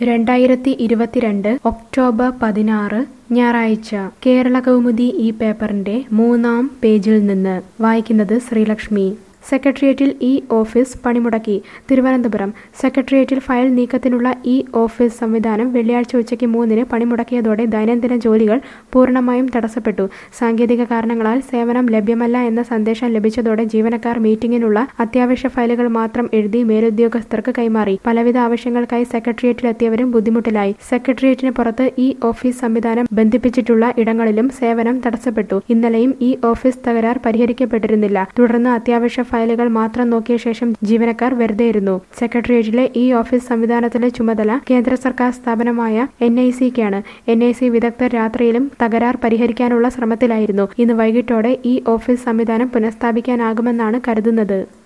രണ്ടായിരത്തി ഇരുപത്തിരണ്ട് ഒക്ടോബർ പതിനാറ് ഞായറാഴ്ച കേരള കൗമുദി ഈ പേപ്പറിന്റെ മൂന്നാം പേജിൽ നിന്ന് വായിക്കുന്നത് ശ്രീലക്ഷ്മി സെക്രട്ടേറിയറ്റിൽ ഇ ഓഫീസ് പണിമുടക്കി തിരുവനന്തപുരം സെക്രട്ടേറിയറ്റിൽ ഫയൽ നീക്കത്തിനുള്ള ഇ ഓഫീസ് സംവിധാനം വെള്ളിയാഴ്ച ഉച്ചയ്ക്ക് മൂന്നിന് പണിമുടക്കിയതോടെ ദൈനംദിന ജോലികൾ പൂർണ്ണമായും തടസ്സപ്പെട്ടു സാങ്കേതിക കാരണങ്ങളാൽ സേവനം ലഭ്യമല്ല എന്ന സന്ദേശം ലഭിച്ചതോടെ ജീവനക്കാർ മീറ്റിംഗിനുള്ള അത്യാവശ്യ ഫയലുകൾ മാത്രം എഴുതി മേലുദ്യോഗസ്ഥർക്ക് കൈമാറി പലവിധ ആവശ്യങ്ങൾക്കായി സെക്രട്ടേറിയറ്റിലെത്തിയവരും ബുദ്ധിമുട്ടിലായി സെക്രട്ടേറിയറ്റിന് പുറത്ത് ഇ ഓഫീസ് സംവിധാനം ബന്ധിപ്പിച്ചിട്ടുള്ള ഇടങ്ങളിലും സേവനം തടസ്സപ്പെട്ടു ഇന്നലെയും ഇ ഓഫീസ് തകരാർ പരിഹരിക്കപ്പെട്ടിരുന്നില്ല തുടർന്ന് അത്യാവശ്യ ഫയലുകൾ മാത്രം നോക്കിയ ശേഷം ജീവനക്കാർ വെറുതെയിരുന്നു സെക്രട്ടേറിയറ്റിലെ ഇ ഓഫീസ് സംവിധാനത്തിലെ ചുമതല കേന്ദ്ര സർക്കാർ സ്ഥാപനമായ എൻ ഐ സിക്കാണ് എൻ ഐ സി വിദഗ്ധർ രാത്രിയിലും തകരാർ പരിഹരിക്കാനുള്ള ശ്രമത്തിലായിരുന്നു ഇന്ന് വൈകിട്ടോടെ ഇ ഓഫീസ് സംവിധാനം പുനഃസ്ഥാപിക്കാനാകുമെന്നാണ് കരുതുന്നത്